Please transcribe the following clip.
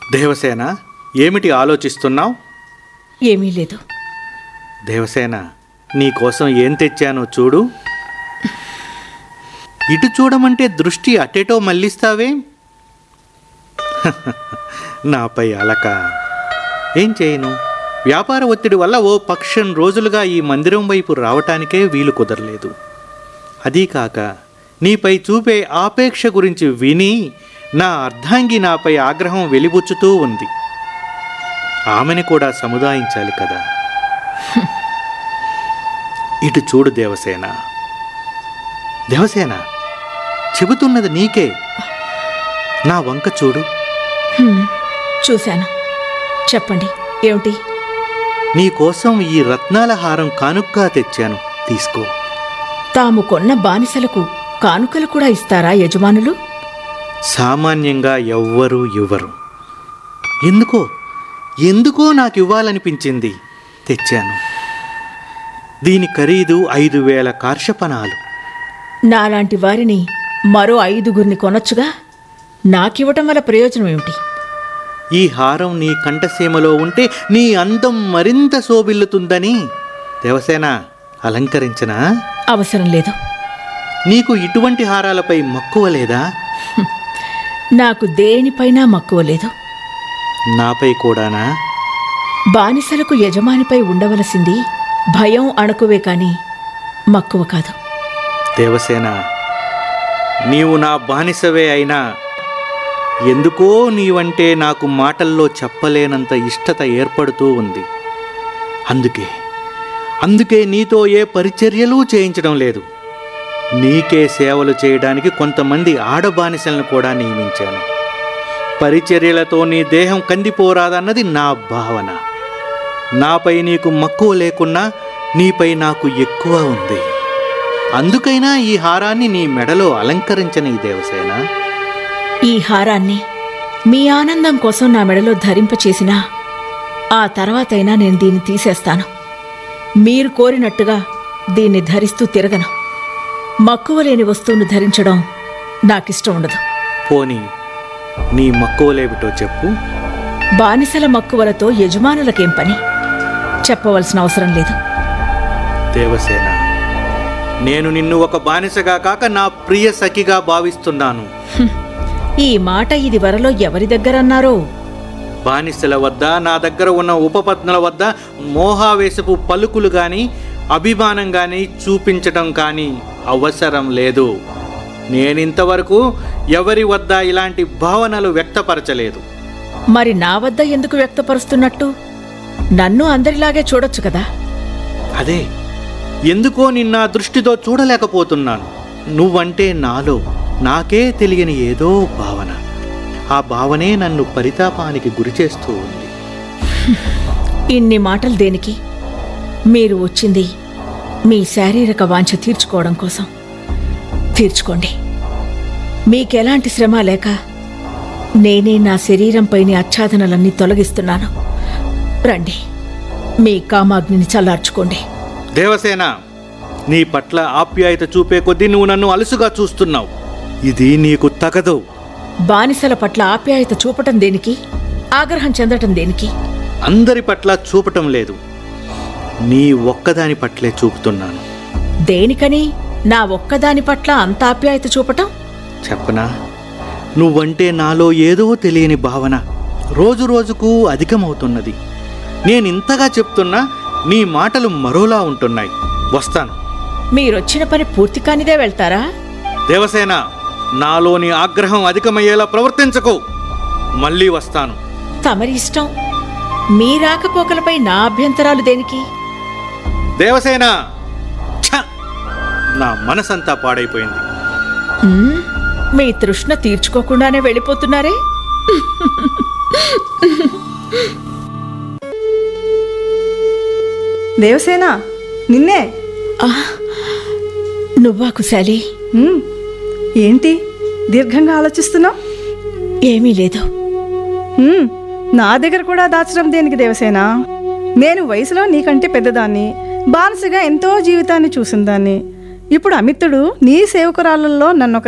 దేవసేన ఏమిటి ఆలోచిస్తున్నావు ఏమీ లేదు దేవసేన నీకోసం ఏం తెచ్చానో చూడు ఇటు చూడమంటే దృష్టి అటేటో మళ్ళిస్తావే నాపై అలక ఏం చేయను వ్యాపార ఒత్తిడి వల్ల ఓ పక్షం రోజులుగా ఈ మందిరం వైపు రావటానికే వీలు కుదరలేదు అదీ కాక నీపై చూపే ఆపేక్ష గురించి విని నా అర్ధాంగి నాపై ఆగ్రహం వెలిబుచ్చుతూ ఉంది ఆమెని కూడా సముదాయించాలి కదా ఇటు చూడు దేవసేన దేవసేన చెబుతున్నది నీకే నా వంక చూడు హ్మ్, చూశాను చెప్పండి ఏమిటి నీకోసం ఈ రత్నాల హారం కానుక్కా తెచ్చాను తీసుకో తాము కొన్న బానిసలకు కానుకలు కూడా ఇస్తారా యజమానులు సామాన్యంగా ఎవ్వరూ ఇవ్వరు ఎందుకో ఎందుకో నాకు ఇవ్వాలనిపించింది తెచ్చాను దీని ఖరీదు ఐదు వేల కార్షపణాలు నాలాంటి వారిని మరో ఐదుగురిని కొనొచ్చుగా నాకివ్వటం వల్ల ప్రయోజనం ఏమిటి ఈ హారం నీ కంఠసీమలో ఉంటే నీ అందం మరింత శోభిల్లుతుందని దేవసేన అలంకరించనా అవసరం లేదు నీకు ఇటువంటి హారాలపై మక్కువ లేదా నాకు దేనిపైనా మక్కువ లేదు నాపై కూడానా బానిసలకు యజమానిపై ఉండవలసింది భయం అణకువే కాని మక్కువ కాదు దేవసేన నీవు నా బానిసవే అయినా ఎందుకో నీవంటే నాకు మాటల్లో చెప్పలేనంత ఇష్టత ఏర్పడుతూ ఉంది అందుకే అందుకే నీతో ఏ పరిచర్యలు చేయించడం లేదు నీకే సేవలు చేయడానికి కొంతమంది ఆడబానిసలను కూడా నియమించాను పరిచర్యలతో నీ దేహం కందిపోరాదన్నది నా భావన నాపై నీకు మక్కువ లేకున్నా నీపై నాకు ఎక్కువ ఉంది అందుకైనా ఈ హారాన్ని నీ మెడలో అలంకరించని దేవసేన ఈ హారాన్ని మీ ఆనందం కోసం నా మెడలో ధరింపచేసినా ఆ తర్వాతైనా నేను దీన్ని తీసేస్తాను మీరు కోరినట్టుగా దీన్ని ధరిస్తూ తిరగను మక్కువ లేని వస్తువును ధరించడం నాకిష్టం ఉండదు పోనీ నీ మక్కువలేమిటో చెప్పు బానిసల మక్కువలతో యజమానులకేం పని చెప్పవలసిన అవసరం లేదు దేవసేన నేను నిన్ను ఒక బానిసగా కాక నా ప్రియ సఖిగా భావిస్తున్నాను హ్మ్. ఈ మాట ఇది వరలో ఎవరి దగ్గరన్నారో బానిసల వద్ద నా దగ్గర ఉన్న ఉపపత్నుల వద్ద మోహావేశపు పలుకులు గాని అభిమానం గాని చూపించటం కానీ అవసరం లేదు నేనింతవరకు ఎవరి వద్ద ఇలాంటి భావనలు వ్యక్తపరచలేదు మరి నా వద్ద ఎందుకు వ్యక్తపరుస్తున్నట్టు నన్ను అందరిలాగే చూడొచ్చు కదా అదే ఎందుకో నిన్న దృష్టితో చూడలేకపోతున్నాను నువ్వంటే నాలో నాకే తెలియని ఏదో భావన ఆ భావనే నన్ను పరితాపానికి గురిచేస్తూ ఉంది ఇన్ని మాటలు దేనికి మీరు వచ్చింది మీ శారీరక వాంఛ తీర్చుకోవడం కోసం తీర్చుకోండి మీకెలాంటి శ్రమ లేక నేనే నా శరీరంపైని ఆచ్ఛాదనలన్నీ తొలగిస్తున్నాను రండి మీ కామాగ్నిని చల్లార్చుకోండి దేవసేన నీ పట్ల ఆప్యాయత చూపే కొద్దీ నువ్వు నన్ను అలుసుగా చూస్తున్నావు ఇది నీకు తగదు బానిసల పట్ల ఆప్యాయత చూపటం దేనికి ఆగ్రహం చెందటం దేనికి అందరి పట్ల చూపటం లేదు నీ ఒక్కదాని పట్లే చూపుతున్నాను దేనికని నా ఒక్కదాని పట్ల అంత ఆప్యాయత చూపటం చెప్పనా నువ్వంటే నాలో ఏదో తెలియని భావన రోజు రోజుకు అధికమవుతున్నది నేను ఇంతగా చెప్తున్నా నీ మాటలు మరోలా ఉంటున్నాయి వస్తాను మీరొచ్చిన పని పూర్తి కానిదే వెళ్తారా దేవసేన నాలోని ఆగ్రహం అధికమయ్యేలా ప్రవర్తించకు మళ్ళీ వస్తాను తమరి ఇష్టం మీ రాకపోకలపై నా అభ్యంతరాలు దేనికి దేవసేన ఛ! నా మనసంతా పాడైపోయింది ఉమ్, మీ తృష్ణ తీర్చుకోకుండానే వెళ్ళిపోతున్నారే దేవసేన నిన్నే ఆ, నువ్వా కుశాలి హ్మ్. ఏంటి దీర్ఘంగా ఆలోచిస్తున్నావు ఏమీ లేదు హ్మ్. నా దగ్గర కూడా దాచడం దేనికి దేవసేన నేను వయసులో నీకంటే పెద్దదాన్ని బానిసగా ఎంతో జీవితాన్ని చూసిన దాన్ని ఇప్పుడు అమితుడు నీ సేవకురాళ్ళల్లో నన్ను ఒక